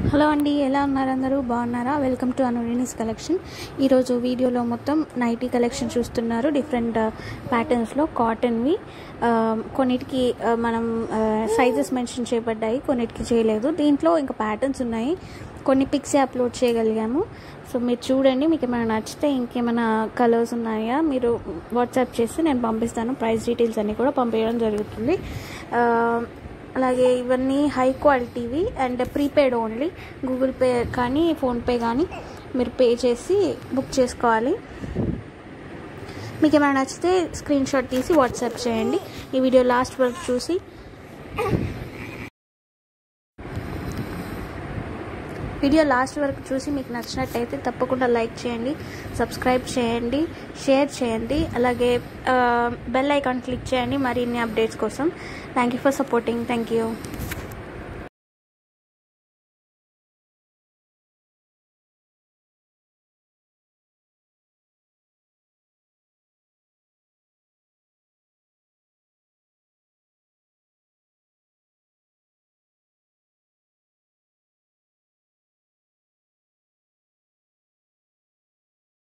hello అండి ఎలా ఉన్నారు అందరూ బాగున్నారా వెల్కమ్ టు అనురీనిస్ కలెక్షన్ ఈరోజు వీడియోలో మొత్తం నైటీ కలెక్షన్ చూస్తున్నారు డిఫరెంట్ ప్యాటర్న్స్లో కాటన్వి ఆ, కొన్నిటికి ఆ, మనం సైజెస్ మెన్షన్ చేయబడ్డాయి కొన్నిటికి చేయలేదు దీంట్లో ఇంకా ప్యాటర్న్స్ ఉన్నాయి కొన్ని పిక్స్ అప్లోడ్ చేయగలిగాము సో మీరు చూడండి మీకు ఏమైనా నచ్చితే ఇంకేమైనా కలర్స్ ఉన్నాయా మీరు వాట్సాప్ చేసి నేను పంపిస్తాను ప్రైస్ డీటెయిల్స్ అన్నీ కూడా పంపించడం జరుగుతుంది ఆ, అలాగే ఇవన్నీ హై క్వాలిటీవి and prepaid only Google Pay కానీ ఫోన్పే కానీ మీరు పే చేసి బుక్ చేసుకోవాలి మీకు ఏమైనా నచ్చితే స్క్రీన్ షాట్ తీసి వాట్సాప్ చేయండి ఈ వీడియో లాస్ట్ వరకు చూసి వీడియో లాస్ట్ వరకు చూసి మీకు నచ్చినట్టయితే తప్పకుండా లైక్ చేయండి సబ్స్క్రైబ్ చేయండి షేర్ చేయండి అలాగే బెల్ ఐకాన్ క్లిక్ చేయండి మరిన్ని అప్డేట్స్ కోసం thank you for supporting thank you